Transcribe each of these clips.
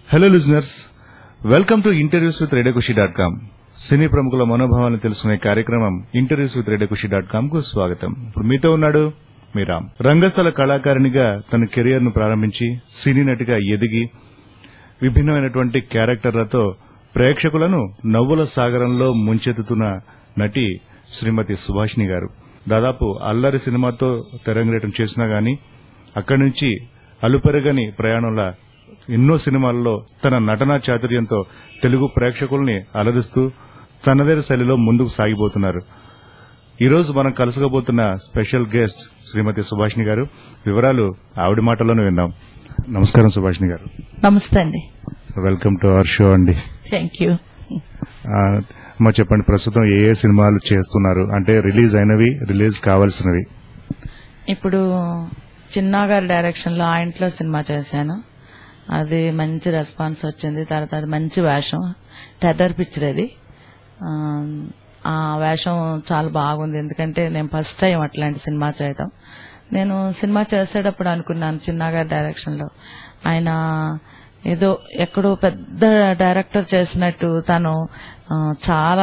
hello listeners welcome to interviews with రేడియోకుషి dot com సినీ ప్రముఖుల మనోభావాలను తెలుసుకునే కార్యక్రమం ఇంటర్వ్యూస్ విత్ రేడియోకుషి డాట్ కామ్ కు స్వాగతం ఇప్పుడు మీతో ఉన్నాడు మీరామ్ రంగస్థల కళాకారిణిగా తన కెరియర్ ను ప్రారంభించి సినీ నటిగా ఎదిగి విభిన్నమైనటువంటి క్యారెక్టర్లతో ప్రేక్షకులను నవ్వుల సాగరంలో ముంచెత్తుతున్న నటి శ్రీమతి సుభాషిణి గారు దాదాపు అల్లరి సినిమాతో తెరంగేటం చేసినా గాని అక్కడి నుంచి అలుపెరగని ప్రయాణంలో ఎన్నో సినిమాల్లో తన నటనా చాతుర్యంతో తెలుగు ప్రేక్షకుల్ని అలరిస్తూ తనదైన శైలిలో ముందుకు సాగిపోతున్నారు ఈ రోజు మనం కలుసుకోబోతున్న స్పెషల్ గెస్ట్ శ్రీమతి సుభాషిణి గారు వివరాలు ఆవిడ మాటల్లోనే విందాం నమస్కారం సుభాషిణి గారు నమస్తే అండి వెల్కమ్ టు అవర్ షో అండి థ్యాంక్ యూ ఆ, అమ్మ చెప్పండి ప్రస్తుతం ఏ ఏ సినిమాలు చేస్తున్నారు అంటే రిలీజ్ అయినవి రిలీజ్ కావాల్సినవి ఇప్పుడు చిన్నా గారి డైరెక్షన్ లో ఆ ఇంట్లో సినిమా చేశాను అది మంచి రెస్పాన్స్ వచ్చింది తర్వాత అది మంచి వేషం టెర్రర్ పిక్చర్ అది ఆ, ఆ వేషం చాలా బాగుంది ఎందుకంటే నేను ఫస్ట్ టైం అట్లాంటి సినిమా చేయడం నేను సినిమా చేసేటప్పుడు అనుకున్నాను చిన్నా గారి డైరెక్షన్ లో ఆయన ఏదో ఎక్కడో పెద్ద డైరెక్టర్ చేసినట్టు తను ఆ, చాలా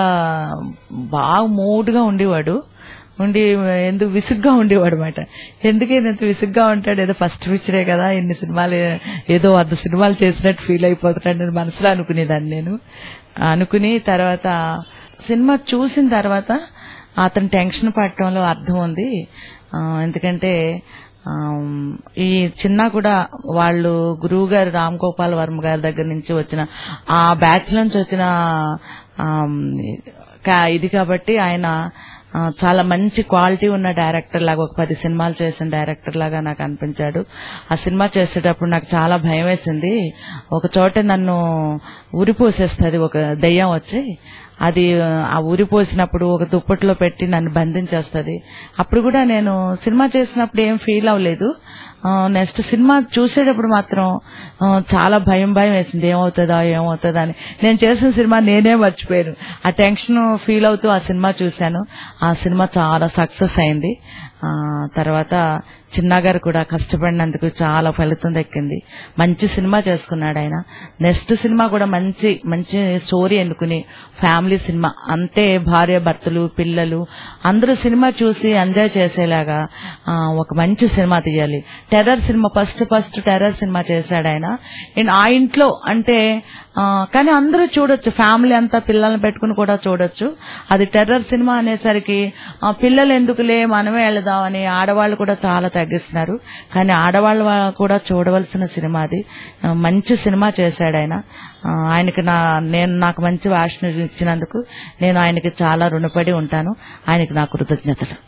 బాగా మూడ్గా ఉండేవాడు ఉండి ఎందుకు విసుగ్గా ఉండేవాడు అనమాట ఎందుకు ఈయన ఇంత విసుగ్గా ఉంటాడు ఏదో ఫస్ట్ పిక్చరే కదా ఇన్ని సినిమాలు ఏదో వంద సినిమాలు చేసినట్టు ఫీల్ అయిపోతున్నాడు నేను మనసులో అనుకునేదాన్ని నేను అనుకుని తర్వాత సినిమా చూసిన తర్వాత అతను టెన్షన్ పడటంలో అర్థం ఉంది ఆ, ఎందుకంటే ఆ, ఈ చిన్న కూడా వాళ్ళు గురువు గారు రామ్ గోపాల్ వర్మ గారి దగ్గర నుంచి వచ్చిన ఆ బ్యాచ్ నుంచి వచ్చిన ఆ, కా- ఇది కాబట్టి ఆయన ఆ, చాలా మంచి క్వాలిటీ ఉన్న డైరెక్టర్ లాగా ఒక పది సినిమాలు చేసిన డైరెక్టర్ లాగా నాకు అనిపించాడు ఆ సినిమా చేసేటప్పుడు నాకు చాలా భయం వేసింది ఒక చోట నన్ను ఉరిపోసేస్తుంది ఒక దెయ్యం వచ్చి అది ఆ ఊరిపోసినప్పుడు ఒక దుప్పట్లో పెట్టి నన్ను బంధించేస్తుంది అప్పుడు కూడా నేను సినిమా చేసినప్పుడు ఏం ఫీల్ అవ్వలేదు నెక్స్ట్ సినిమా చూసేటప్పుడు మాత్రం ఆ, చాలా భయం భయం వేసింది ఏమవుతుందా ఏమవుతుందా అని నేను చేసిన సినిమా నేనే మర్చిపోయాను ఆ టెన్షన్ ఫీల్ అవుతూ ఆ సినిమా చూశాను ఆ సినిమా చాలా సక్సెస్ అయింది ఆ, తర్వాత చిన్నగారు కూడా కష్టపడినందుకు చాలా ఫలితం దక్కింది మంచి సినిమా చేసుకున్నాడు ఆయన నెక్స్ట్ సినిమా కూడా మంచి మంచి స్టోరీ ఎన్నుకుని ఫ్యామిలీ సినిమా అంతే భార్య భర్తలు పిల్లలు అందరూ సినిమా చూసి ఎంజాయ్ చేసేలాగా ఆ, ఒక మంచి సినిమా తీయాలి టెర్రర్ సినిమా ఫస్ట్ ఫస్ట్ టెర్రర్ సినిమా చేశాడు ఆయన అండ్ ఆ ఇంట్లో అంటే ఆ, కానీ అందరూ చూడొచ్చు ఫ్యామిలీ అంతా పిల్లల్ని పెట్టుకుని కూడా చూడొచ్చు అది టెర్రర్ సినిమా అనేసరికి ఆ, పిల్లలు ఎందుకులే మనమే వెళదామని ఆడవాళ్ళు కూడా చాలా తగ్గిస్తున్నారు కానీ ఆడవాళ్ళు వా- కూడా చూడవలసిన సినిమా అది ఆ, మంచి సినిమా చేశాడు ఆయన ఆ, ఆయనకి నా నేను నాకు మంచి వాసన ఇచ్చినందుకు నేను ఆయనకి చాలా రుణపడి ఉంటాను ఆయనకి నా కృతజ్ఞతలు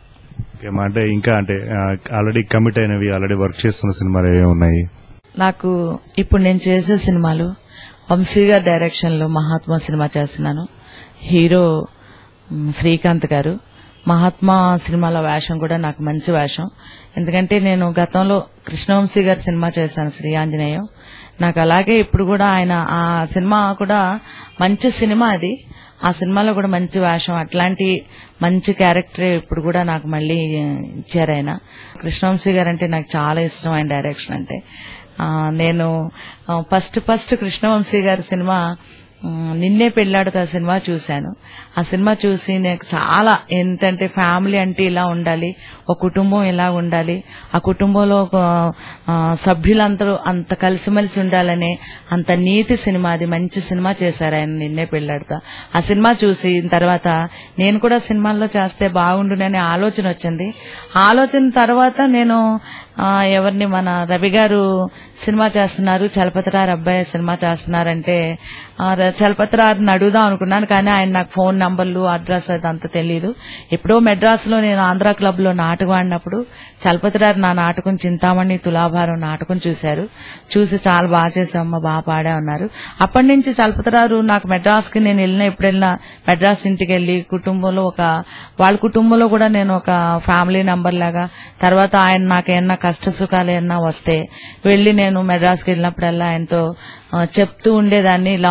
ఏమా అంటే ఇంకా అంటే ఆల్రెడీ కమిట్ అయినవి ఆల్రెడీ వర్క్ చేస్తున్న సినిమాలు ఏమి ఉన్నాయి నాకు ఇప్పుడు నేను చేసే సినిమాలు వంశీ గారి డైరెక్షన్ లో మహాత్మా సినిమా చేస్తున్నాను హీరో మ్, శ్రీకాంత్ గారు మహాత్మా సినిమాలో వేషం కూడా నాకు మంచి వేషం ఎందుకంటే నేను గతంలో కృష్ణవంశీ గారి సినిమా చేశాను శ్రీ ఆంజనేయం నాకు అలాగే ఇప్పుడు కూడా ఆయన ఆ సినిమా కూడా మంచి సినిమా అది ఆ సినిమాలో కూడా మంచి వేషం అట్లాంటి మంచి క్యారెక్టర్ ఇప్పుడు కూడా నాకు మళ్ళీ ఇచ్చారు ఆయన కృష్ణవంశీ గారు అంటే నాకు చాలా ఇష్టం ఆయన డైరెక్షన్ అంటే ఆ, నేను ఆ, ఫస్ట్ ఫస్ట్ కృష్ణవంశీ గారి సినిమా ఉమ్, నిన్నే పెళ్ళాడుతా సినిమా చూశాను ఆ సినిమా చూసి నాకు చాలా ఏంటంటే ఫ్యామిలీ అంటే ఇలా ఉండాలి ఒక కుటుంబం ఇలా ఉండాలి ఆ కుటుంబంలో ఒక ఆ, సభ్యులందరూ అంత కలిసిమెలిసి ఉండాలనే అంత నీతి సినిమా అది మంచి సినిమా చేశారు ఆయన నిన్నే పెళ్ళాడుతా ఆ సినిమా చూసి తర్వాత నేను కూడా సినిమాల్లో చేస్తే బాగుండుననే ఆలోచన వచ్చింది ఆ ఆలోచన తర్వాత నేను ఆ, ఎవరిని మన రవి గారు సినిమా చేస్తున్నారు చలపతిరారు అబ్బాయి సినిమా చేస్తున్నారంటే ఆ, ర- చలపతిరారుని అడుగుదాం అనుకున్నాను కానీ ఆయన నాకు ఫోన్ నంబర్లు అడ్రస్ అదంతా తెలియదు ఎప్పుడో మెడ్రాస్ లో నేను ఆంధ్ర క్లబ్ లో నాటకం ఆడినప్పుడు చలపతిరారు నా నాటకం చింతామణి తులాభారం నాటకం చూశారు చూసి చాలా బాగా చేసామ్మా బాగా పాడా ఉన్నారు అప్పటి నుంచి చలపతిరారు నాకు మెడ్రాస్ కి నేను వెళ్ళినా ఎప్పుడు వెళ్ళినా మెడ్రాస్ ఇంటికి వెళ్ళి కుటుంబంలో ఒక వాళ్ళ కుటుంబంలో కూడా నేను ఒక ఫ్యామిలీ నంబర్ లాగా తర్వాత ఆయన నాకు ఏమన్నా కష్ట సుఖాలు ఏమన్నా వస్తే వెళ్లి నేను మెడ్రాస్కి వెళ్ళినప్పుడల్లా ఆయనతో ఆ, చెప్తూ ఉండేదాన్ని ఇలా ఉంది సార్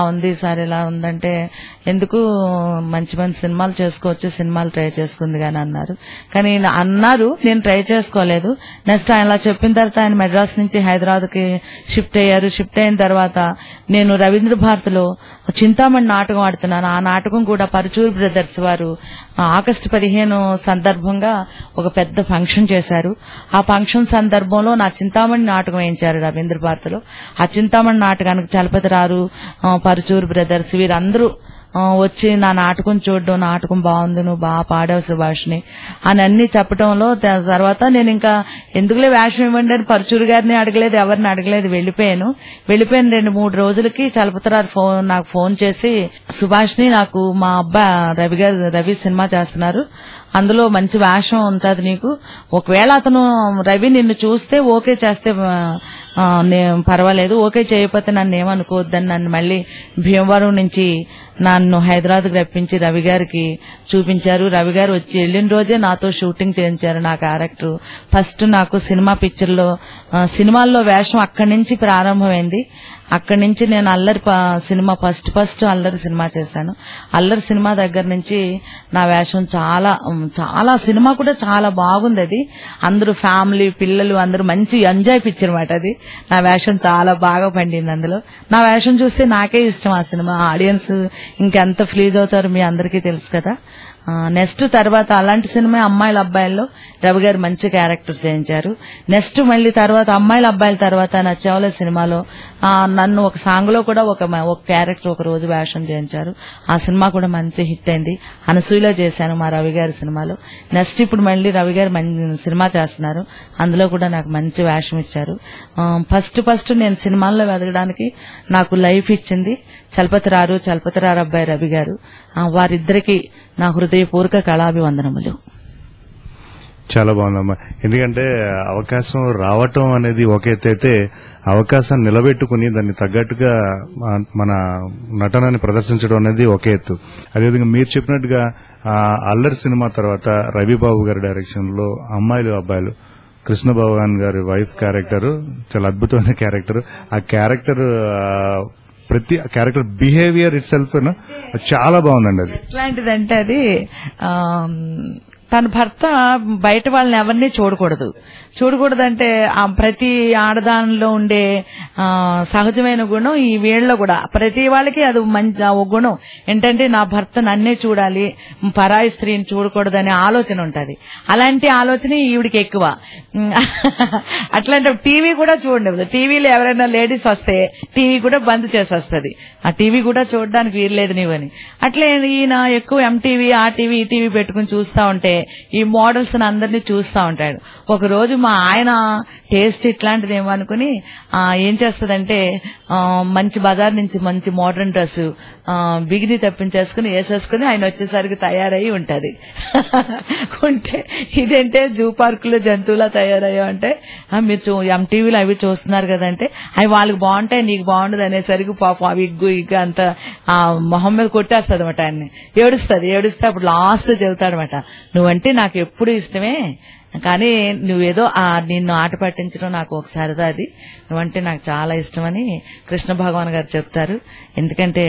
ఒకసారి ఇలా ఉందంటే ఎందుకు మంచి మంచి సినిమాలు చేసుకోవచ్చు సినిమాలు ట్రై చేసుకుంది కానీ అన్నారు కానీ ఇలా అన్నారు నేను ట్రై చేసుకోలేదు నెక్స్ట్ ఆయన ఇలా చెప్పిన తర్వాత ఆయన మెడ్రాస్ నుంచి హైదరాబాద్ కి షిఫ్ట్ అయ్యారు షిఫ్ట్ అయిన తర్వాత నేను రవీంద్ర భారతిలో చింతామణి నాటకం ఆడుతున్నాను ఆ నాటకం కూడా పరచూరు బ్రదర్స్ వారు ఆ, ఆగస్టు పదిహేను సందర్భంగా ఒక పెద్ద ఫంక్షన్ చేశారు ఆ ఫంక్షన్ సందర్భంలో నా చింతామణి నాటకం వేయించారు రవీంద్ర భారతిలో ఆ చింతామణి నాటకానికి చలపతి రారు ఆ, పరచూరు బ్రదర్స్ వీరందరూ ఆ, వచ్చి నా నాటకం చూడడం నాటకం బాగుంది నువ్వు బాగా పాడావు సుభాష్ని అని అన్ని చెప్పడంలో త- తర్వాత నేను ఇంకా ఎందుకులే వేషం ఇవ్వండి అని పరచూరు గారిని అడగలేదు ఎవరిని అడగలేదు వెళ్ళిపోయాను వెళ్ళిపోయిన రెండు మూడు రోజులకి చలపతిరారు ఫోన్ నాకు ఫోన్ చేసి సుభాష్ని నాకు మా అబ్బా రవి గారు రవి సినిమా చేస్తున్నారు అందులో మంచి వేషం ఉంటది నీకు ఒకవేళ అతను రవి నిన్ను చూస్తే ఓకే చేస్తే ఆ, నే- పర్వాలేదు ఓకే చేయకపోతే నన్ను ఏమనుకోవద్దని నన్ను మళ్ళీ భీమవరం నుంచి నన్ను హైదరాబాద్కి రప్పించి రవి గారికి చూపించారు రవి గారు వచ్చి వెళ్ళిన రోజే నాతో షూటింగ్ చేయించారు నా క్యారెక్టర్ ఫస్ట్ నాకు సినిమా పిక్చర్ లో ఆ, సినిమాల్లో వేషం అక్కడి నుంచి ప్రారంభమైంది అక్కడి నుంచి నేను అల్లరి ప- సినిమా ఫస్ట్ ఫస్ట్ అల్లరి సినిమా చేశాను అల్లరి సినిమా దగ్గర నుంచి నా వేషం చాలా ఉమ్, చాలా సినిమా కూడా చాలా బాగుంది అది అందరూ ఫ్యామిలీ పిల్లలు అందరూ మంచి ఎంజాయ్ పిక్చర్ మాట అది నా వేషం చాలా బాగా పండింది అందులో నా వేషం చూస్తే నాకే ఇష్టం ఆ సినిమా ఆడియన్స్ ఇంకెంత ఫ్లీజ్ అవుతారు మీ అందరికీ తెలుసు కదా నెక్స్ట్ తర్వాత అలాంటి సినిమా అమ్మాయిల అబ్బాయిల్లో రవి గారు మంచి క్యారెక్టర్ చేయించారు నెక్స్ట్ మళ్ళీ తర్వాత అమ్మాయిల అబ్బాయిల తర్వాత నచ్చవల సినిమాలో ఆ, నన్ను ఒక సాంగ్ లో కూడా ఒక మ- ఒక క్యారెక్టర్ ఒక రోజు వేషం చేయించారు ఆ సినిమా కూడా మంచి హిట్ అయింది అనసూయలో చేశాను మా రవి గారి సినిమాలో నెక్స్ట్ ఇప్పుడు మళ్ళీ రవి గారు మంచి సినిమా చేస్తున్నారు అందులో కూడా నాకు మంచి వేషం ఇచ్చారు ఫస్ట్ ఫస్ట్ నేను సినిమాల్లో వెదగడానికి నాకు లైఫ్ ఇచ్చింది చలపతి రారు చలపతి రారు అబ్బాయి రవి గారు ఆ, వారిద్దరికి నా హృదయపూర్వక కళాభివందనములు చాలా బాగుందమ్మా ఎందుకంటే అవకాశం రావటం అనేది ఒక ఎత్తు అయితే అవకాశాన్ని నిలబెట్టుకుని దాన్ని తగ్గట్టుగా మన- మన నటనని ప్రదర్శించడం అనేది ఒక ఎత్తు అదేవిధంగా మీరు చెప్పినట్టుగా ఆ అల్లరి సినిమా తర్వాత రవిబాబు గారి డైరెక్షన్ లో అమ్మాయిలు అబ్బాయిలు కృష్ణ భగవాన్ గారి వైఫ్ క్యారెక్టర్ చాలా అద్భుతమైన క్యారెక్టర్ ఆ క్యారెక్టర్ ఆ, ప్రతి క్యారెక్టర్ బిహేవియర్ ఇట్ సెల్ఫ్ చాలా బాగుందండి అది ఎట్లాంటిదంటే అది ఆమ్, తన భర్త బయట వాళ్ళని ఎవరిని చూడకూడదు చూడకూడదంటే ఆ ప్రతి ఆడదానిలో ఉండే ఆ, సహజమైన గుణం ఈ వీళ్ళలో కూడా ప్రతి వాళ్ళకి అది మంచి ఆ ఒక గుణం ఏంటంటే నా భర్త నన్నే చూడాలి పరాయి స్త్రీని చూడకూడదనే ఆలోచన ఉంటది అలాంటి ఆలోచన ఈవిడికి ఎక్కువ ఉమ్, అట్లాంటి టీవీ కూడా చూడండి టీవీలో ఎవరైనా లేడీస్ వస్తే టీవీ కూడా బంద్ చేసేస్తుంది ఆ టీవీ కూడా చూడడానికి వీల్లేదు నీవని అట్లే ఈయన ఎక్కువ ఎంటీవీ ఆ టీవీ ఈ టీవీ పెట్టుకుని చూస్తా ఉంటే ఈ మోడల్స్ అందరినీ చూస్తా ఉంటాడు ఒక రోజు మా ఆయన టేస్ట్ ఇట్లాంటిది ఏమో అనుకుని ఆ, ఏం చేస్తదంటే ఆ, మంచి బజార్ నుంచి మంచి మోడర్న్ డ్రెస్ బిగిది తప్పించేసుకుని వేసేసుకుని ఆయన వచ్చేసరికి తయారయ్యి ఉంటది ఉంటే ఇదేంటే జూ పార్క్ లో జంతువులా తయారయ్యా అంటే "ఆ, మీరు చూ ఎంటీవీలో అవి చూస్తున్నారు కదంటే అవి వాళ్ళకి బాగుంటాయి నీకు బాగుండదు అనేసరికి పాపం ఆ విగ్గు ఇగ్గు అంత ఆ మొహం మీద కొట్టేస్తుంది అనమాట ఆయన్ని ఏడుస్తుంది ఏడుస్తే అప్పుడు లాస్ట్ చెబుతాడనమాట నువ్వంటే నాకు ఎప్పుడు ఇష్టమే కానీ నువ్వేదో ఆ నిన్ను ఆట పట్టించడం నాకు ఒక సరదా అది నువ్వంటే నాకు చాలా ఇష్టమని కృష్ణ భగవాన్ గారు చెప్తారు ఎందుకంటే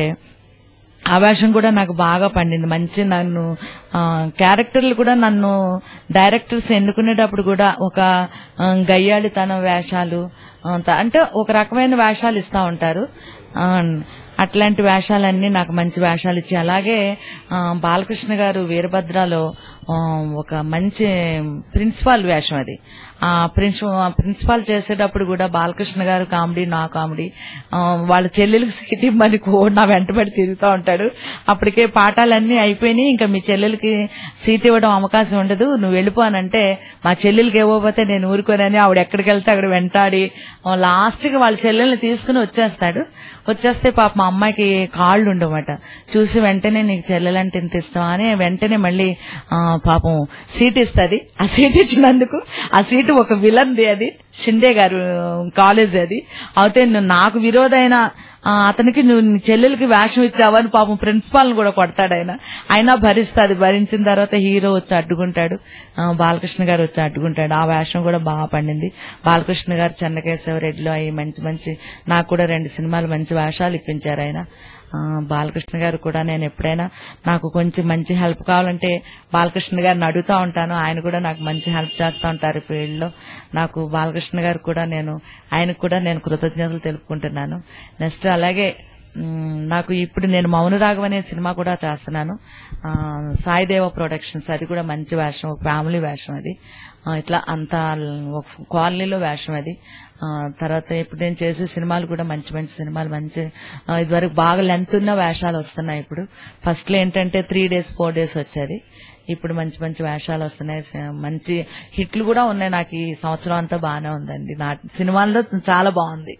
ఆ వేషం కూడా నాకు బాగా పండింది మంచి నన్ను ఆ, క్యారెక్టర్లు కూడా నన్ను డైరెక్టర్స్ ఎన్నుకునేటప్పుడు కూడా ఒక ఆ, గయ్యాళితనం వేషాలు ఆ, త- అంటే ఒక రకమైన వేషాలు ఇస్తా ఉంటారు ఆ, అట్లాంటి వేషాలన్నీ నాకు మంచి వేషాలు ఇచ్చి అలాగే ఆ, బాలకృష్ణ గారు వీరభద్రలో ఆ, ఒక మంచి ప్రిన్సిపాల్ వేషం అది ఆ ప్రిన్సిపల్ ప్రిన్సిపాల్ చేసేటప్పుడు కూడా బాలకృష్ణ గారు కామెడీ నా కామెడీ ఆ, వాళ్ళ చెల్లెలకి సీట్ ఇమ్మని కో నా వెంటబడి తిరుగుతూ ఉంటాడు అప్పటికే పాఠాలన్నీ అయిపోయినాయి ఇంకా మీ చెల్లెలకి సీట్ ఇవ్వడం అవకాశం ఉండదు నువ్వు వెళ్ళిపోనంటే మా చెల్లెలకి ఇవ్వకపోతే నేను ఊరుకోనని ఆవిడ ఎక్కడికి వెళ్తే అక్కడ వెంటాడి లాస్ట్ కి వాళ్ళ చెల్లెల్ని తీసుకుని వచ్చేస్తాడు వచ్చేస్తే పాప మా అమ్మాయికి కాళ్ళు ఉండవట చూసి వెంటనే నీకు చెల్లెలంటే ఇంత ఇష్టం అని వెంటనే మళ్ళీ ఆ, పాపం సీట్ ఇస్తుంది ఆ సీట్ ఇచ్చినందుకు ఆ సీటు ఒక విలన్ది అది షిండే గారు కాలేజ్ అది అయితే నువ్వు నాకు విరోధైన ఆ, అతనికి నువ్వు నీ చెల్లెలకి వేషం ఇచ్చావని పాపం ప్రిన్సిపాల్ కూడా కొడతాడు ఆయన అయినా భరిస్తుంది భరించిన తర్వాత హీరో వచ్చి అడ్డుకుంటాడు ఆ, బాలకృష్ణ గారు వచ్చి అడ్డుకుంటాడు ఆ వేషం కూడా బాగా పండింది బాలకృష్ణ గారు చెన్నకేశవరెడ్డిలో అవి మంచి మంచి నాకు కూడా రెండు సినిమాలు మంచి వేషాలు ఇప్పించారు చేశారు ఆయన ఆ, బాలకృష్ణ గారు కూడా నేను ఎప్పుడైనా నాకు కొంచెం మంచి హెల్ప్ కావాలంటే బాలకృష్ణ గారిని అడుగుతా ఉంటాను ఆయన కూడా నాకు మంచి హెల్ప్ చేస్తూ ఉంటారు ఫీల్డ్ లో నాకు బాలకృష్ణ గారు కూడా నేను ఆయనకు కూడా నేను కృతజ్ఞతలు తెలుపుకుంటున్నాను నెక్స్ట్ అలాగే మ్, నాకు ఇప్పుడు నేను మౌనరాగం అనే సినిమా కూడా చేస్తున్నాను ఆ, సాయిదేవ ప్రొడక్షన్స్ అది కూడా మంచి వేషం ఒక ఫ్యామిలీ వేషం అది ఆ, ఇట్లా అంత ఒక కాలనీలో వేషం అది ఆ, తర్వాత ఇప్పుడు నేను చేసే సినిమాలు కూడా మంచి మంచి సినిమాలు మంచి ఆ, ఇదివరకు బాగా లెంత్ ఉన్న వేషాలు వస్తున్నాయి ఇప్పుడు ఫస్ట్ లో ఏంటంటే త్రీ డేస్ ఫోర్ డేస్ వచ్చేది ఇప్పుడు మంచి మంచి వేషాలు వస్తున్నాయి స- మంచి హిట్లు కూడా ఉన్నాయి నాకు ఈ సంవత్సరం అంతా బాగానే ఉందండి నా సినిమాల్లో చాలా బాగుంది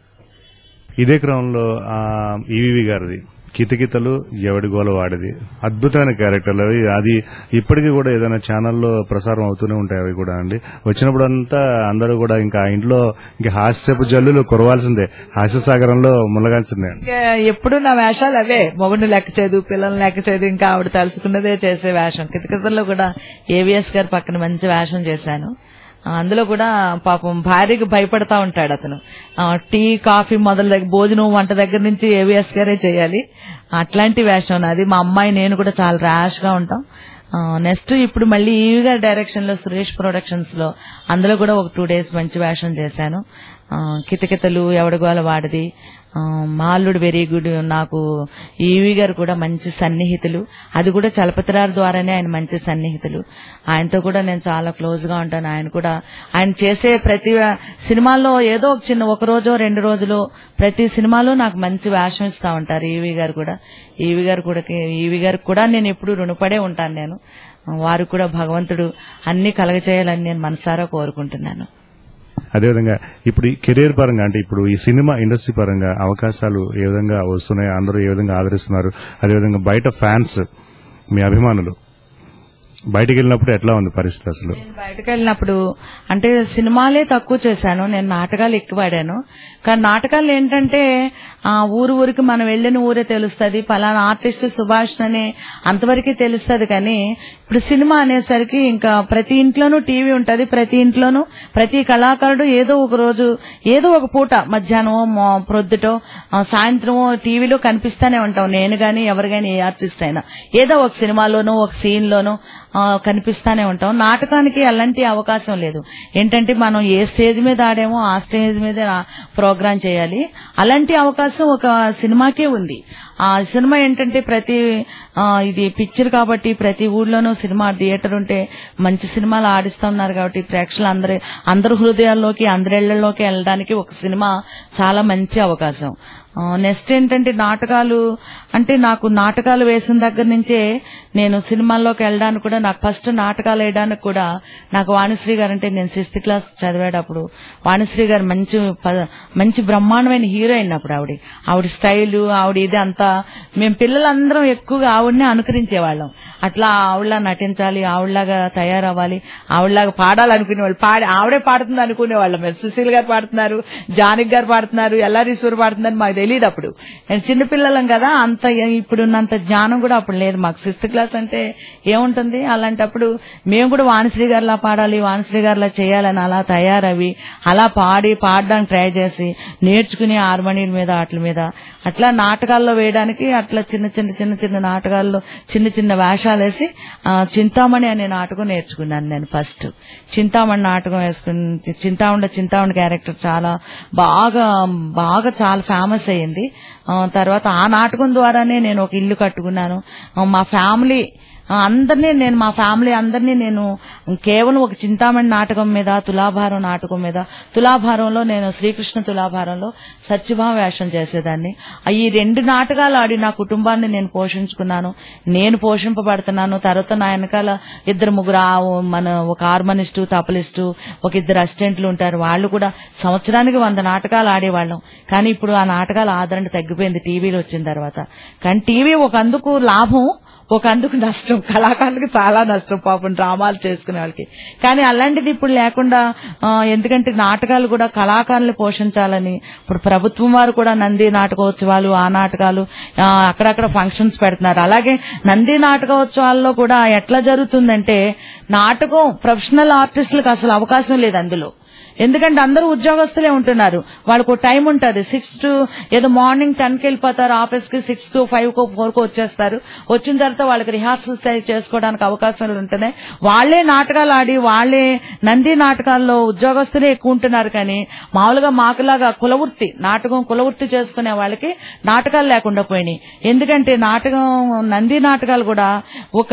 ఇదే క్రమంలో ఆ ఈవీవి గారిది కితకితలు ఎవడి గోల వాడిది అద్భుతమైన క్యారెక్టర్లు అవి అది ఇప్పటికీ కూడా ఏదైనా ఛానల్లో ప్రసారం అవుతూనే ఉంటాయి అవి కూడా అండి వచ్చినప్పుడు అంతా అందరూ కూడా ఇంకా ఆ ఇంట్లో ఇంకా హాస్యపు జల్లులు కురవాల్సిందే హాస్య సాగరంలో మునగాల్సిందే ఇంకా ఎప్పుడు నా వేషాలు అవే మొగుడిని లెక్క చేయదు పిల్లల్ని లెక్క చేయదు ఇంకా ఆవిడ తలుచుకున్నదే చేసే వేషం కితకితల్లో కూడా ఏవిఎస్ గారి పక్కన మంచి వేషం చేశాను ఆ, అందులో కూడా పాపం భార్యకి భయపడతా ఉంటాడు అతను ఆ, టీ కాఫీ మొదల దగ్గర భోజనం వంట దగ్గర నుంచి ఏవిఎస్ గారే చేయాలి అట్లాంటి వేషం నాది మా అమ్మాయి నేను కూడా చాలా ర్యాష్ గా ఉంటాం నెక్స్ట్ ఇప్పుడు మళ్ళీ ఈవి గారి డైరెక్షన్ లో సురేష్ ప్రొడక్షన్స్ లో అందులో కూడా ఒక టూ డేస్ మంచి వేషం చేశాను ఆ, కితకితలు ఎవడగోల వాడిది ఆ, మాల్లుడు వెరీ గుడ్ నాకు ఈవి గారు కూడా మంచి సన్నిహితులు అది కూడా చలపతిరారు ద్వారానే ఆయన మంచి సన్నిహితులు ఆయనతో కూడా నేను చాలా క్లోజ్ గా ఉంటాను ఆయన కూడా ఆయన చేసే ప్రతి సినిమాల్లో ఏదో ఒక చిన్న ఒక రోజో రెండు రోజులు ప్రతి సినిమాలో నాకు మంచి వేషం ఇస్తా ఉంటారు ఈవి గారు కూడా ఈవి గారు కూడా ఈవి గారికి కూడా నేను ఎప్పుడు రుణపడే ఉంటాను నేను వారు కూడా భగవంతుడు అన్ని కలగచేయాలని నేను మనసారా కోరుకుంటున్నాను అదేవిధంగా ఇప్పుడు ఈ కెరీర్ పరంగా అంటే ఇప్పుడు ఈ సినిమా ఇండస్ట్రీ పరంగా అవకాశాలు ఏ విధంగా వస్తున్నాయి అందరూ ఏ విధంగా ఆదరిస్తున్నారు అదేవిధంగా బయట ఫ్యాన్స్ మీ అభిమానులు బయటికి వెళ్ళినప్పుడు ఎట్లా ఉంది పరిస్థితి అసలు నేను బయటకు వెళ్ళినప్పుడు అంటే సినిమాలే తక్కువ చేశాను నేను నాటకాలు ఎక్కువ ఆడాను కానీ నాటకాలు ఏంటంటే ఆ ఊరు ఊరికి మనం వెళ్ళిన ఊరే తెలుస్తుంది పలానా ఆర్టిస్ట్ సుభాష్ అనే అంతవరకే తెలుస్తుంది కానీ ఇప్పుడు సినిమా అనేసరికి ఇంకా ప్రతి ఇంట్లోనూ టీవీ ఉంటది ప్రతి ఇంట్లోనూ ప్రతి కళాకారుడు ఏదో ఒక రోజు ఏదో ఒక పూట మధ్యాహ్నమో మో- ప్రొద్దుటో ఆ, సాయంత్రమో టీవీలో కనిపిస్తానే ఉంటాం నేను గాని ఎవరు గాని ఏ ఆర్టిస్ట్ అయినా ఏదో ఒక సినిమాలోనో ఒక సీన్ లోనో ఆ, కనిపిస్తానే ఉంటాం నాటకానికి అలాంటి అవకాశం లేదు ఏంటంటే మనం ఏ స్టేజ్ మీద ఆడామో ఆ స్టేజ్ మీద ప్రోగ్రాం చేయాలి అలాంటి అవకాశం ఒక సినిమాకే ఉంది ఆ సినిమా ఏంటంటే ప్రతి ఆ, ఇది పిక్చర్ కాబట్టి ప్రతి ఊళ్ళోనూ సినిమా థియేటర్ ఉంటే మంచి సినిమాలు ఆడిస్తా ఉన్నారు కాబట్టి ప్రేక్షకులు అందరి అందరి హృదయాల్లోకి అందరిళ్లలోకి వెళ్ళడానికి ఒక సినిమా చాలా మంచి అవకాశం నెక్స్ట్ ఏంటంటే నాటకాలు అంటే నాకు నాటకాలు వేసిన దగ్గర నుంచే నేను సినిమాల్లోకి వెళ్ళడానికి కూడా నాకు ఫస్ట్ నాటకాలు వేయడానికి కూడా నాకు వాణిశ్రీ గారు అంటే నేను సిక్స్త్ క్లాస్ చదివేటప్పుడు వాణిశ్రీ గారు మంచి ప- మంచి బ్రహ్మాండమైన హీరోయిన్ అప్పుడు ఆవిడ ఆవిడ స్టైల్ ఆవిడ ఇది అంతా మేము పిల్లలందరం ఎక్కువగా ఆవిడనే అనుకరించేవాళ్ళం అట్లా ఆవిడలా నటించాలి ఆవిడలాగా తయారవ్వాలి ఆవిడలాగా పాడాలనుకునే వాళ్ళు పాడి ఆవిడే పాడుతుంది అనుకునేవాళ్ళం మేము సుశీల్ గారు పాడుతున్నారు జానక్ గారు పాడుతున్నారు ఎల్లారీశ్వర్ పాడుతున్నారు మాకు తెలియదు అప్పుడు నేను చిన్నపిల్లలం కదా అంత ఇప్పుడున్నంత జ్ఞానం కూడా అప్పుడు లేదు మాకు సిక్స్త్ క్లాస్ అంటే ఏముంటుంది అలాంటప్పుడు మేము కూడా వాణిశ్రీ గారిలా పాడాలి వాణిశ్రీ గారిలా చేయాలని అలా తయారవి అలా పాడి పాడడానికి ట్రై చేసి నేర్చుకుని హార్మోనియం మీద వాటి మీద అట్లా నాటకాల్లో వేయడానికి అట్లా చిన్న చిన్న చిన్న చిన్న నాటకాల్లో చిన్న చిన్న వేషాలు వేసి ఆ, చింతామణి అనే నాటకం నేర్చుకున్నాను నేను ఫస్ట్ చింతామణి నాటకం వేసుకుని చింతామణి చింతామణి క్యారెక్టర్ చాలా బాగా బాగా చాలా ఫేమస్ అయ్యింది ఆ, తర్వాత ఆ నాటకం ద్వారానే నేను ఒక ఇల్లు కట్టుకున్నాను ఆ, మా ఫ్యామిలీ ఆ, అందరినీ నేను మా ఫ్యామిలీ అందరినీ నేను కేవలం ఒక చింతామణి నాటకం మీద తులాభారం నాటకం మీద తులాభారంలో నేను శ్రీకృష్ణ తులాభారంలో సత్యభామ వేషం చేసేదాన్ని ఆ, ఈ రెండు నాటకాలు ఆడి నా కుటుంబాన్ని నేను పోషించుకున్నాను నేను పోషింపబడుతున్నాను తర్వాత నా వెనకాల ఇద్దరు ముగ్గురు ఆ మన ఒక హార్మోనిస్టు తపలిస్టు ఒక ఇద్దరు అసిస్టెంట్లు ఉంటారు వాళ్ళు కూడా సంవత్సరానికి వంద నాటకాలు ఆడేవాళ్ళం కానీ ఇప్పుడు ఆ నాటకాల ఆదరణ తగ్గిపోయింది టీవీలో వచ్చిన తర్వాత కానీ టీవీ ఒక అందుకు లాభం ఒక అందుకు నష్టం కళాకారులకు చాలా నష్టం పాపం డ్రామాలు చేసుకునే వాళ్ళకి కానీ అలాంటిది ఇప్పుడు లేకుండా ఆ, ఎందుకంటే నాటకాలు కూడా కళాకారులు పోషించాలని ఇప్పుడు ప్రభుత్వం వారు కూడా నంది నాటకోత్సవాలు ఆ నాటకాలు ఆ, అక్కడక్కడ ఫంక్షన్స్ పెడుతున్నారు అలాగే నంది నాటకోత్సవాల్లో కూడా ఎట్లా జరుగుతుందంటే నాటకం ప్రొఫెషనల్ ఆర్టిస్టులకు అసలు అవకాశం లేదు అందులో ఎందుకంటే అందరూ ఉద్యోగస్తులే ఉంటున్నారు వాళ్ళకు టైం ఉంటది సిక్స్ టు ఏదో మార్నింగ్ టెన్ కి వెళ్ళిపోతారు ఆఫీస్ కి సిక్స్ టు ఫైవ్ కో ఫోర్ కో వచ్చేస్తారు వచ్చిన తర్వాత వాళ్ళకి రిహార్సల్స్ చేసుకోవడానికి అవకాశాలు ఉంటున్నాయి వాళ్లే నాటకాలు ఆడి వాళ్లే నంది నాటకాల్లో ఉద్యోగస్తులే ఎక్కువ ఉంటున్నారు కానీ మామూలుగా మాకులాగా కులవృత్తి నాటకం కులవృత్తి చేసుకునే వాళ్ళకి నాటకాలు లేకుండా పోయినాయి ఎందుకంటే నాటకం నంది నాటకాలు కూడా ఒక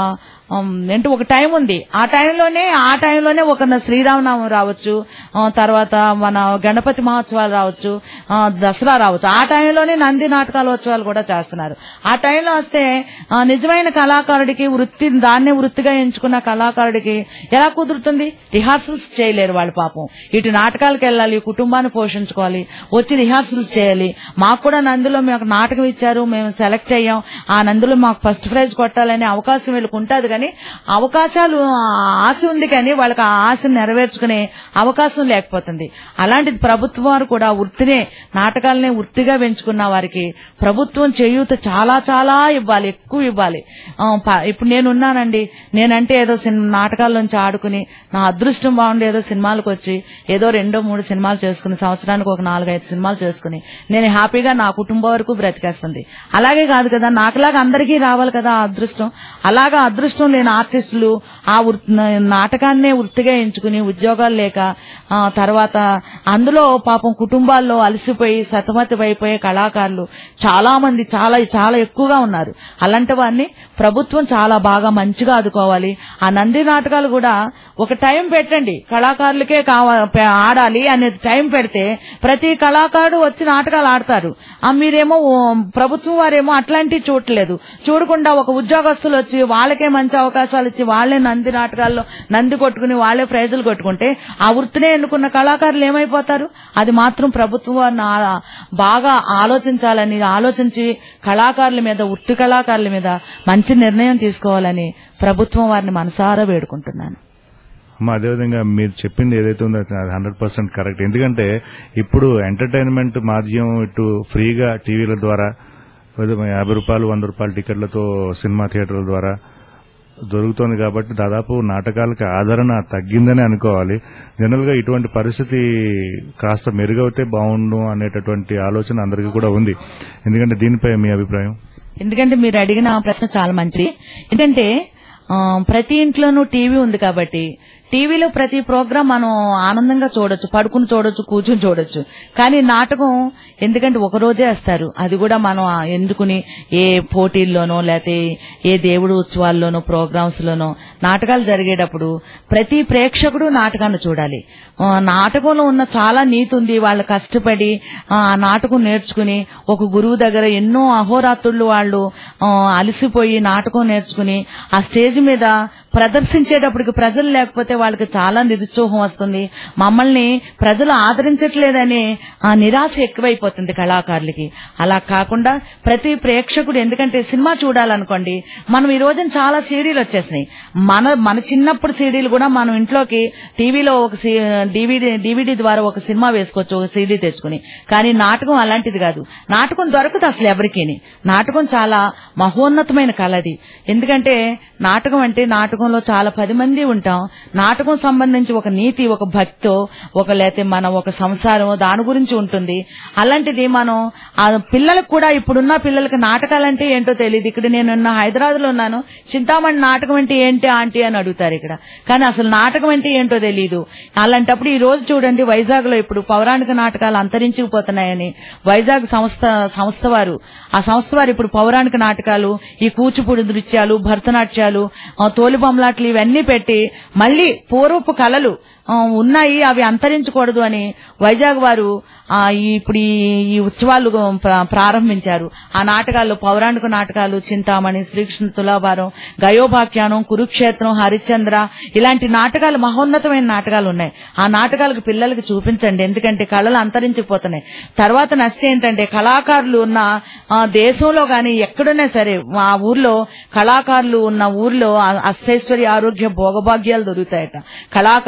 ఉమ్, ఏంటి ఒక టైం ఉంది ఆ టైంలోనే ఆ టైంలోనే ఒక న- శ్రీరామనామం రావచ్చు ఆ, తర్వాత మన గణపతి మహోత్సవాలు రావచ్చు ఆ, దసరా రావచ్చు ఆ టైంలోనే నంది నాటకాలోత్సవాలు కూడా చేస్తున్నారు ఆ టైంలో వస్తే ఆ, నిజమైన కళాకారుడికి వృత్తి దాన్నే వృత్తిగా ఎంచుకున్న కళాకారుడికి ఎలా కుదురుతుంది రిహార్సల్స్ చేయలేరు వాళ్ళు పాపం ఇటు నాటకాలకు వెళ్ళాలి కుటుంబాన్ని పోషించుకోవాలి వచ్చి రిహార్సల్స్ చేయాలి మాకు కూడా నందిలో మాకు నాటకం ఇచ్చారు మేము సెలెక్ట్ అయ్యాం ఆ నందులో మాకు ఫస్ట్ ప్రైజ్ కొట్టాలనే అవకాశం వీళ్ళకి ఉంటుంది కానీ అవకాశాలు ఆ ఆశ ఉంది కానీ వాళ్ళకి ఆ ఆశను నెరవేర్చుకునే అవకాశం లేకపోతుంది అలాంటిది ప్రభుత్వం వారు కూడా వృత్తినే నాటకాలనే వృత్తిగా పెంచుకున్న వారికి ప్రభుత్వం చేయూత చాలా చాలా ఇవ్వాలి ఎక్కువ ఇవ్వాలి ఆ, ప- ఇప్పుడు నేను ఉన్నానండి నేనంటే ఏదో సినిమా నాటకాల్లోంచి ఆడుకుని నా అదృష్టం బాగుండి ఏదో సినిమాలకు వచ్చి ఏదో రెండో మూడు సినిమాలు చేసుకుని సంవత్సరానికి ఒక నాలుగైదు సినిమాలు చేసుకుని నేను హ్యాపీగా నా కుటుంబం వరకు బ్రతికేస్తుంది అలాగే కాదు కదా నాకులాగా అందరికీ రావాలి కదా ఆ అదృష్టం అలాగా అదృష్టం లేని ఆర్టిస్టులు ఆ వృత్- నాటకాన్నే వృత్తిగా ఎంచుకుని ఉద్యోగాలు లేక ఆ, తర్వాత అందులో పాపం కుటుంబాల్లో అలసిపోయి సతమతమైపోయే కళాకారులు చాలా మంది చాలా చాలా ఎక్కువగా ఉన్నారు అలాంటి వారిని ప్రభుత్వం చాలా బాగా మంచిగా ఆదుకోవాలి ఆ నంది నాటకాలు కూడా ఒక టైం పెట్టండి కళాకారులకే కావ పె- ఆడాలి అనే టైం పెడితే ప్రతి కళాకారుడు వచ్చి నాటకాలు ఆడతారు ఆ మీరేమో ఓ, ప్రభుత్వం వారేమో అట్లాంటివి చూడలేదు చూడకుండా ఒక ఉద్యోగస్తులు వచ్చి వాళ్ళకే మంచి అవకాశాలు ఇచ్చి వాళ్ళే నంది నాటకాల్లో నంది కొట్టుకుని వాళ్ళే ప్రైజులు కొట్టుకుంటే ఆ వృత్తినే ఎన్నుకున్న కళాకారులు ఏమైపోతారు అది మాత్రం ప్రభుత్వం వారిని ఆ- బాగా ఆలోచించాలని ఆలోచించి కళాకారుల మీద వృత్తి కళాకారుల మీద మంచి నిర్ణయం తీసుకోవాలని ప్రభుత్వం వారిని మనసారా వేడుకుంటున్నాను అమ్మా అదేవిధంగా మీరు చెప్పింది ఏదైతే ఉందో అది హండ్రెడ్ పర్సెంట్ కరెక్ట్ ఎందుకంటే ఇప్పుడు ఎంటర్టైన్మెంట్ మాధ్యమం ఇటు ఫ్రీగా టీవీల ద్వారా ఏదో యాభై రూపాయలు వంద రూపాయల టికెట్లతో సినిమా థియేటర్ల ద్వారా దొరుకుతోంది కాబట్టి దాదాపు నాటకాలకి ఆదరణ తగ్గిందని అనుకోవాలి జనరల్ గా ఇటువంటి పరిస్థితి కాస్త మెరుగవుతే బాగుండు అనేటటువంటి ఆలోచన అందరికీ కూడా ఉంది ఎందుకంటే దీనిపై మీ అభిప్రాయం ఎందుకంటే మీరు అడిగిన ప్రశ్న చాలా మంచిది ఎందుకంటే ఆ, ప్రతి ఇంట్లోనూ టీవీ ఉంది కాబట్టి టీవీలో ప్రతి ప్రోగ్రాం మనం ఆనందంగా చూడొచ్చు పడుకుని చూడొచ్చు కూర్చుని చూడొచ్చు కానీ నాటకం ఎందుకంటే ఒక రోజే వేస్తారు అది కూడా మనం ఆ ఎన్నుకుని ఏ పోటీల్లోనో లేకపోతే ఏ దేవుడు ఉత్సవాల్లోనో ప్రోగ్రామ్స్ లోనో నాటకాలు జరిగేటప్పుడు ప్రతి ప్రేక్షకుడు నాటకాన్ని చూడాలి ఆ, నాటకంలో ఉన్న చాలా నీతి ఉంది వాళ్ళు కష్టపడి ఆ నాటకం నేర్చుకుని ఒక గురువు దగ్గర ఎన్నో అహోరాత్రులు వాళ్ళు ఆ, అలసిపోయి నాటకం నేర్చుకుని ఆ స్టేజ్ మీద ప్రదర్శించేటప్పటికి ప్రజలు లేకపోతే వాళ్ళకి చాలా నిరుత్సాహం వస్తుంది మమ్మల్ని ప్రజలు ఆదరించట్లేదనే ఆ నిరాశ ఎక్కువైపోతుంది కళాకారులకి అలా కాకుండా ప్రతి ప్రేక్షకుడు ఎందుకంటే సినిమా చూడాలనుకోండి మనం ఈ రోజున చాలా సీడీలు వచ్చేసినాయి మన మన చిన్నప్పుడు సీడీలు కూడా మనం ఇంట్లోకి టీవీలో ఒక డివిడి డివిడి ద్వారా ఒక సినిమా వేసుకోవచ్చు ఒక సీడీ తెచ్చుకుని కానీ నాటకం అలాంటిది కాదు నాటకం దొరకదు అసలు ఎవరికీని నాటకం చాలా మహోన్నతమైన కళ అది ఎందుకంటే నాటకం అంటే నాటకంలో చాలా పది మంది ఉంటాం నాటకం సంబంధించి ఒక నీతి ఒక భక్తో ఒక లేతే మన ఒక సంసారం దాని గురించి ఉంటుంది అలాంటిది మనం ఆ పిల్లలకు కూడా ఇప్పుడున్న పిల్లలకి నాటకాలంటే ఏంటో తెలియదు ఇక్కడ నేను ఉన్న హైదరాబాద్ లో ఉన్నాను చింతామణి నాటకం అంటే ఏంటి ఆంటీ అని అడుగుతారు ఇక్కడ కానీ అసలు నాటకం అంటే ఏంటో తెలియదు అలాంటప్పుడు ఈ రోజు చూడండి వైజాగ్ లో ఇప్పుడు పౌరాణిక నాటకాలు అంతరించుకుపోతున్నాయని వైజాగ్ సంస్థ సంస్థ వారు ఆ సంస్థ వారు ఇప్పుడు పౌరాణిక నాటకాలు ఈ కూచిపూడి నృత్యాలు భరతనాట్యాలు ఆ, తోలుబొమ్మలాట్లు ఇవన్నీ పెట్టి మళ్ళీ పూర్వపు కళలు ఆ, ఉన్నాయి అవి అంతరించకూడదు అని వైజాగ్ వారు ఆ, ఈ- ఇప్పుడు ఈ- ఈ ఉత్సవాలు ప్ర- ప్రారంభించారు ఆ నాటకాల్లో పౌరాణిక నాటకాలు చింతామణి శ్రీకృష్ణ తులాభారం గయోభాఖ్యానం కురుక్షేత్రం హరిశ్చంద్ర ఇలాంటి నాటకాలు మహోన్నతమైన నాటకాలు ఉన్నాయి ఆ నాటకాలకు పిల్లలకి చూపించండి ఎందుకంటే కళలు అంతరించిపోతున్నాయి తర్వాత నష్టం ఏంటంటే కళాకారులు ఉన్న ఆ, దేశంలో గాని ఎక్కడున్నా సరే ఆ ఊర్లో కళాకారులు ఉన్న ఊర్లో ఆ అష్టైశ్వర్య ఆరోగ్య భోగభాగ్యాలు దొరుకుతాయట కళాకారులు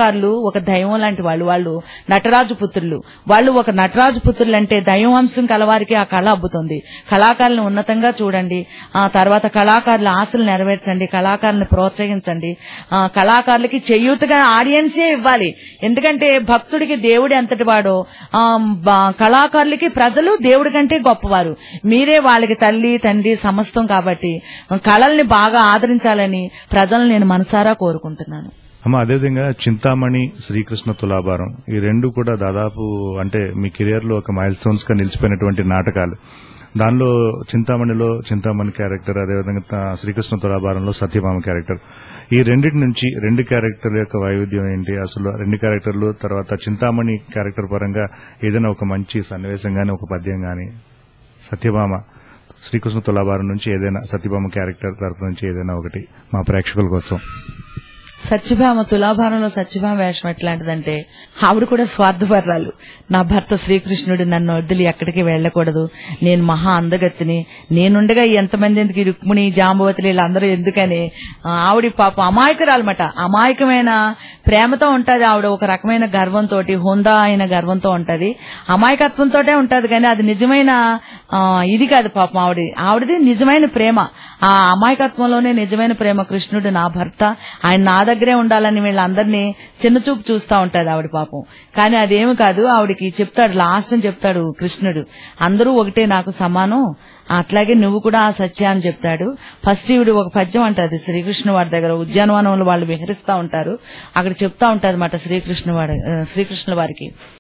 ఒక దైవం లాంటి వాళ్ళు వాళ్ళు నటరాజు పుత్రులు వాళ్ళు ఒక నటరాజు పుత్రులు అంటే దైవం అంశం కలవారికి ఆ కళ అబ్బుతుంది కళాకారులను ఉన్నతంగా చూడండి ఆ తర్వాత కళాకారుల ఆశలు నెరవేర్చండి కళాకారులను ప్రోత్సహించండి ఆ కళాకారులకి చేయూతగా ఆడియన్సే ఇవ్వాలి ఎందుకంటే భక్తుడికి దేవుడు ఎంతటి వాడో ఆ బ- కళాకారులకి ప్రజలు దేవుడి కంటే గొప్పవారు మీరే వాళ్ళకి తల్లి తండ్రి సమస్తం కాబట్టి కళల్ని బాగా ఆదరించాలని ప్రజలను నేను మనసారా కోరుకుంటున్నాను అమ్మ అదేవిధంగా చింతామణి శ్రీకృష్ణ తులాభారం ఈ రెండు కూడా దాదాపు అంటే మీ కెరియర్ లో ఒక మైల్ స్టోన్స్ గా నిలిచిపోయినటువంటి నాటకాలు దానిలో చింతామణిలో చింతామణి క్యారెక్టర్ అదేవిధంగా ఆ, శ్రీకృష్ణ తులాభారంలో సత్యభామ క్యారెక్టర్ ఈ రెండింటి నుంచి రెండు క్యారెక్టర్ల యొక్క వైవిధ్యం ఏంటి అసలు రెండు క్యారెక్టర్లు తర్వాత చింతామణి క్యారెక్టర్ పరంగా ఏదైనా ఒక మంచి సన్నివేశం గాని ఒక పద్యం గాని సత్యభామ శ్రీకృష్ణ తులాభారం నుంచి ఏదైనా సత్యభామ క్యారెక్టర్ తరపు నుంచి ఏదైనా ఒకటి మా ప్రేక్షకుల కోసం సత్యభామ తులాభారంలో సత్యభామ వేషం ఎట్లాంటిదంటే ఆవిడ కూడా స్వార్థపరాలు నా భర్త శ్రీకృష్ణుడు నన్ను వదిలి ఎక్కడికి వెళ్లకూడదు నేను మహా అందగత్తిని నేనుండగా ఎంతమంది ఎందుకు ఈ రుక్మిణి జాంబవతులు వీళ్ళందరూ ఎందుకని ఆ, ఆవిడ పాపం అమాయకురాలన్నమాట అమాయకమైన ప్రేమతో ఉంటది ఆవిడ ఒక రకమైన గర్వంతో హుందా అయిన గర్వంతో ఉంటది అమాయకత్వంతోటే ఉంటది కానీ అది నిజమైన ఆ, ఇది కాదు పాపం ఆవిడ ఆవిడది నిజమైన ప్రేమ ఆ అమాయకత్వంలోనే నిజమైన ప్రేమ కృష్ణుడు నా భర్త ఆయన నా దగ్గరే ఉండాలని వీళ్ళందరినీ చిన్న చూపు చూస్తా ఉంటది ఆవిడ పాపం కానీ అదేమి కాదు ఆవిడకి చెప్తాడు లాస్ట్ అని చెప్తాడు కృష్ణుడు అందరూ ఒకటే నాకు సమానం అట్లాగే నువ్వు కూడా ఆ సత్య అని చెప్తాడు ఫస్ట్ ఈవిడ ఒక పద్యం అంటది శ్రీకృష్ణ వారి దగ్గర ఉద్యానవనంలో వాళ్ళు విహరిస్తా ఉంటారు అక్కడ చెప్తా ఉంటది శ్రీకృష్ణ వారి శ్రీకృష్ణ వారికి